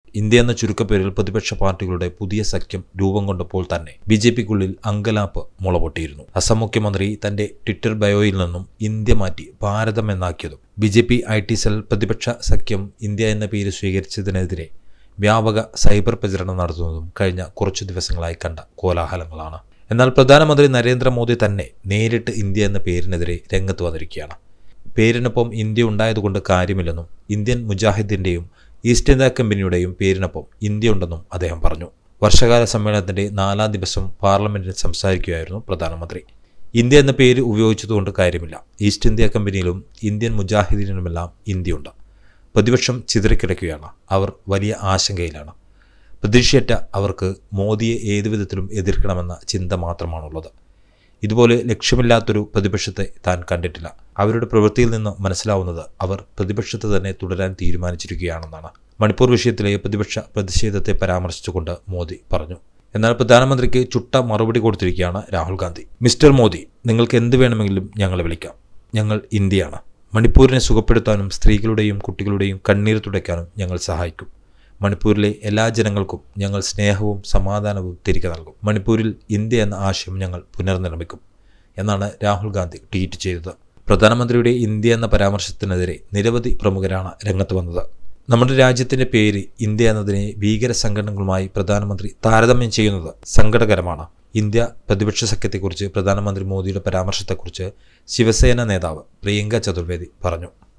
India എന്ന ചുരുക്കപ്പേരിൽ പ്രതിപക്ഷ പാർട്ടികളുടെ പുതിയ സഖ്യം രൂപം കൊണ്ടപ്പോൾ തന്നെ ബി ജെ പിക്കുള്ളിൽ അങ്കലാപ്പ് മുളപൊട്ടിയിരുന്നു അസം മുഖ്യമന്ത്രി തന്റെ ട്വിറ്റർ ബയോയിൽ നിന്നും ഇന്ത്യ മാറ്റി ഭാരതം എന്നാക്കിയതും B J P I T cell പ്രതിപക്ഷ സഖ്യം ഇന്ത്യ എന്ന പേര് സ്വീകരിച്ചതിനെതിരെ വ്യാപക സൈബർ പ്രചരണം നടത്തുന്നതും കഴിഞ്ഞ കുറച്ചു ദിവസങ്ങളായി കണ്ട കോലാഹലങ്ങളാണ് എന്നാൽ പ്രധാനമന്ത്രി നരേന്ദ്രമോദി തന്നെ നേരിട്ട് ഇന്ത്യ എന്ന പേരിനെതിരെ രംഗത്ത് വന്നിരിക്കുകയാണ് പേരിനൊപ്പം ഇന്ത്യ ഉണ്ടായതുകൊണ്ട് കാര്യമില്ലെന്നും ഇന്ത്യൻ മുജാഹിദിന്റെയും ഈസ്റ്റ് ഇന്ത്യ കമ്പനിയുടെയും പേരിനൊപ്പം ഇന്ത്യ ഉണ്ടെന്നും അദ്ദേഹം പറഞ്ഞു വർഷകാല സമ്മേളനത്തിന്റെ നാലാം ദിവസം പാർലമെന്റിൽ സംസാരിക്കുകയായിരുന്നു പ്രധാനമന്ത്രി ഇന്ത്യ എന്ന പേര് ഉപയോഗിച്ചതുകൊണ്ട് കാര്യമില്ല ഈസ്റ്റ് ഇന്ത്യ കമ്പനിയിലും ഇന്ത്യൻ മുജാഹിദീനിലുമെല്ലാം ഇന്ത്യയുണ്ട് പ്രതിപക്ഷം ചിതറിക്കിടക്കുകയാണ് അവർ വലിയ ആശങ്കയിലാണ് പ്രതീക്ഷയറ്റ അവർക്ക് മോദിയെ ഏതു വിധത്തിലും എതിർക്കണമെന്ന ചിന്ത മാത്രമാണുള്ളത് ഇതുപോലെ ലക്ഷ്യമില്ലാത്തൊരു പ്രതിപക്ഷത്തെ താൻ കണ്ടിട്ടില്ല അവരുടെ പ്രവൃത്തിയിൽ നിന്ന് മനസ്സിലാവുന്നത് അവർ പ്രതിപക്ഷത്ത് തന്നെ തുടരാൻ തീരുമാനിച്ചിരിക്കുകയാണെന്നാണ് മണിപ്പൂർ വിഷയത്തിലെ പ്രതിപക്ഷ പ്രതിഷേധത്തെ പരാമർശിച്ചുകൊണ്ട് മോദി പറഞ്ഞു എന്നാൽ പ്രധാനമന്ത്രിക്ക് ചുട്ട മറുപടി കൊടുത്തിരിക്കുകയാണ് രാഹുൽ ഗാന്ധി മിസ്റ്റർ മോദി നിങ്ങൾക്ക് എന്ത് വേണമെങ്കിലും ഞങ്ങളെ വിളിക്കാം ഞങ്ങൾ ഇന്ത്യയാണ് മണിപ്പൂരിനെ സുഖപ്പെടുത്താനും സ്ത്രീകളുടെയും കുട്ടികളുടെയും കണ്ണീർ തുടയ്ക്കാനും ഞങ്ങൾ സഹായിക്കും മണിപ്പൂരിലെ എല്ലാ ജനങ്ങൾക്കും ഞങ്ങൾ സ്നേഹവും സമാധാനവും തിരികെ നൽകും മണിപ്പൂരിൽ ഇന്ത്യ എന്ന ആശയം ഞങ്ങൾ പുനർനിർമ്മിക്കും എന്നാണ് രാഹുൽ ഗാന്ധി ട്വീറ്റ് ചെയ്തത് പ്രധാനമന്ത്രിയുടെ ഇന്ത്യ എന്ന പരാമർശത്തിനെതിരെ നിരവധി പ്രമുഖരാണ് രംഗത്ത് വന്നത് നമ്മുടെ രാജ്യത്തിന്റെ പേര് ഇന്ത്യ എന്നതിനെ ഭീകര സംഘടനകളുമായി പ്രധാനമന്ത്രി താരതമ്യം ചെയ്യുന്നത് സങ്കടകരമാണ് ഇന്ത്യ പ്രതിപക്ഷ സഖ്യത്തെക്കുറിച്ച് പ്രധാനമന്ത്രി മോദിയുടെ പരാമർശത്തെക്കുറിച്ച് ശിവസേന നേതാവ് പ്രിയങ്ക ചതുർവേദി പറഞ്ഞു